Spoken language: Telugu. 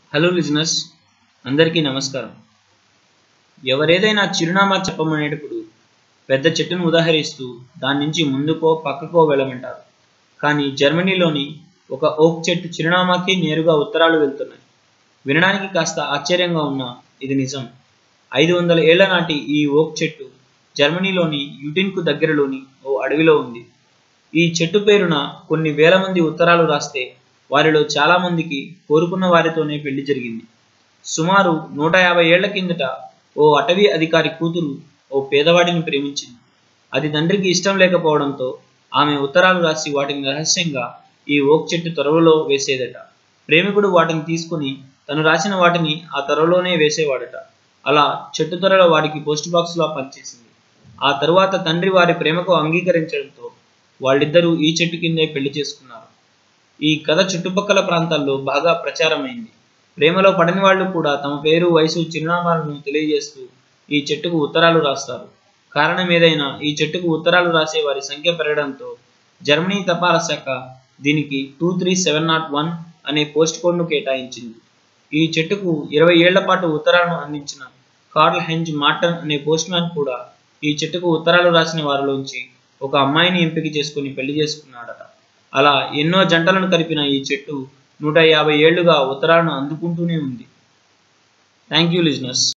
హలో లిజినర్స్ అందరికీ నమస్కారం ఎవరేదైనా చిరునామా చెప్పమనేటప్పుడు పెద్ద చెట్టును ఉదాహరిస్తూ దాని నుంచి ముందుకో పక్కకో వెళ్ళమంటారు కానీ జర్మనీలోని ఒక ఓక్ చెట్టు చిరునామాకి నేరుగా ఉత్తరాలు వెళ్తున్నాయి వినడానికి కాస్త ఆశ్చర్యంగా ఉన్నా ఇది నిజం ఐదు వందల ఏళ్ల నాటి ఈ ఓక్ చెట్టు జర్మనీలోని యుటిన్కు దగ్గరలోని ఓ అడవిలో ఉంది ఈ చెట్టు పేరున కొన్ని వేల మంది ఉత్తరాలు రాస్తే వారిలో చాలా మందికి కోరుకున్న వారితోనే పెళ్లి జరిగింది సుమారు నూట యాభై ఏళ్ల కిందట ఓ అటవీ అధికారి కూతురు ఓ పేదవాడిని ప్రేమించింది అది తండ్రికి ఇష్టం లేకపోవడంతో ఆమె ఉత్తరాలు రాసి వాటిని రహస్యంగా ఈ ఓక్ చెట్టు తొరవలో వేసేదట ప్రేమికుడు వాటిని తీసుకుని తను రాసిన వాటిని ఆ త్వరలోనే వేసేవాడట అలా చెట్టు త్వరలో వాడికి పోస్ట్ బాక్స్లో పనిచేసింది ఆ తరువాత తండ్రి వారి ప్రేమకు అంగీకరించడంతో వాళ్ళిద్దరూ ఈ చెట్టు కిందే పెళ్లి చేసుకున్నారు ఈ కథ చుట్టుపక్కల ప్రాంతాల్లో బాగా ప్రచారమైంది ప్రేమలో పడని వాళ్ళు కూడా తమ పేరు వయసు చిరునామాలను తెలియజేస్తూ ఈ చెట్టుకు ఉత్తరాలు రాస్తారు కారణం ఏదైనా ఈ చెట్టుకు ఉత్తరాలు రాసే వారి సంఖ్య పెరగడంతో జర్మనీ తపాలా శాఖ దీనికి two three seven naught one అనే పోస్ట్ కోడ్ను కేటాయించింది ఈ చెట్టుకు ఇరవై ఏళ్ల పాటు ఉత్తరాలను అందించిన కార్ల్ హెంజ్ మార్టన్ అనే పోస్ట్ మ్యాన్ కూడా ఈ చెట్టుకు ఉత్తరాలు రాసిన వారిలోంచి ఒక అమ్మాయిని ఎంపిక చేసుకుని పెళ్లి చేసుకున్నాడట అలా ఎన్నో జంటలను కలిపిన ఈ చెట్టు నూట యాభై ఏళ్లుగా ఉత్తరాలను అందుకుంటూనే ఉంది థ్యాంక్ యూ లిజినర్స్